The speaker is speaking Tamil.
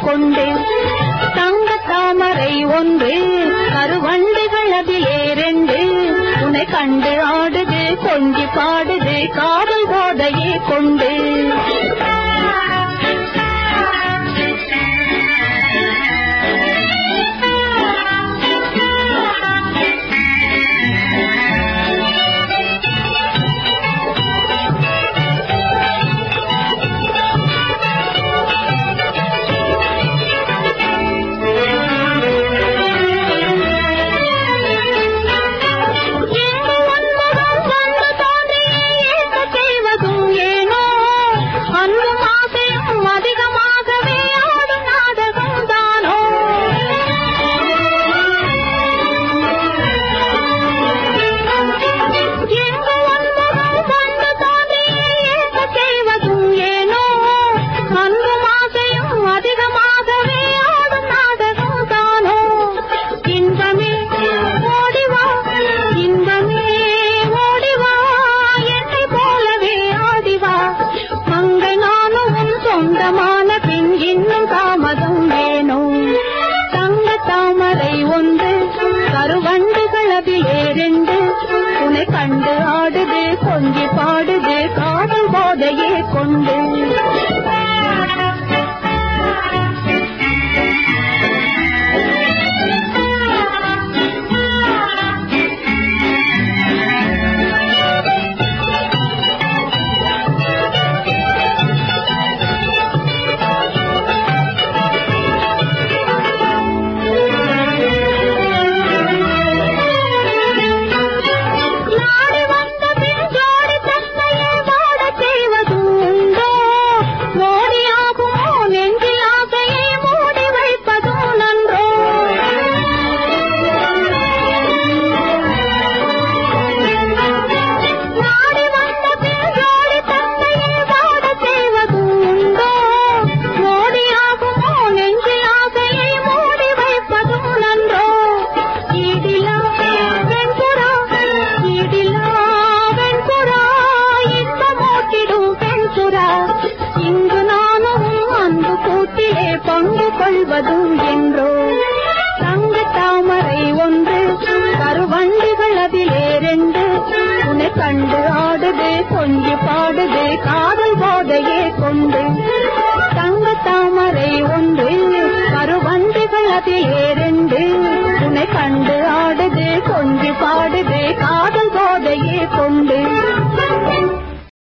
கொண்டு தங்க தாமரை ஒன்று கருவண்டுகள் அதிலே ரெண்டு உன்னை கண்டு ஆடுது கொஞ்சி பாடுது காதல் போதையே கொண்டு எங்கு உன்முகம் வந்து தோன்றி ஏற்க செய்வதும் ஏனோ அன்பும் ஆசையும் அதிகமாகவே ஆடும் நாடகம் தானோ எங்கு உன்முகம் வந்து தோன்றி ஏற்க செய்வதும் ஏனோ அன்பும் ஆசையும் அதிகமாகவே ஆடும் நாடகம் தானோ இன்பமே ஓடிவா இன்பமே ஓடிவா என்னை போலவே ஆடிவா மங்கை நானும் உன் சொந்தமான பின் இன்னும் தாமதம் வேணும் தங்க தாமரை ஒன்று கருவண்டுகள் அதிலே ரெண்டு உன்னை கண்டு ஆடுது கொஞ்சி பாடுது காதல் போதையே கொண்டு நாடு வந்த பின் ஜோடி தன்மையை வாடச் செய்வதும் உண்டோ? மோடியாகுமோ நெஞ்சில் ஆசையை மூடி வைப்பதும் நன்றோ? நாடு வந்த பின் ஜோடி தன்மையை வாடச் செய்வதும் உண்டோ? மோடியாகுமோ நெஞ்சில் ஆசையை மூடி வைப்பதும் நன்றோ? ஈடிலா வெண்புறா, ஈடிலா வெண்புறா, இன்பமூட்டிடும் பெண்சுறா. இங்கு நானும் அன்பு கூட்டிலே பங்கு கொள்வதும் என்றோ தங்க தாமரை ஒன்று கருவண்டுகள் அதிலே ரெண்டு உன்னை கண்டு ஆடுது கொஞ்சி பாடுது காதல் போதையே கொண்டு தங்க தாமரை ஒன்று கருவண்டுகள் அதிலே ரெண்டு உன்னை கண்டு ஆடுது கொஞ்சி பாடுது காதல் போதையே கொண்டு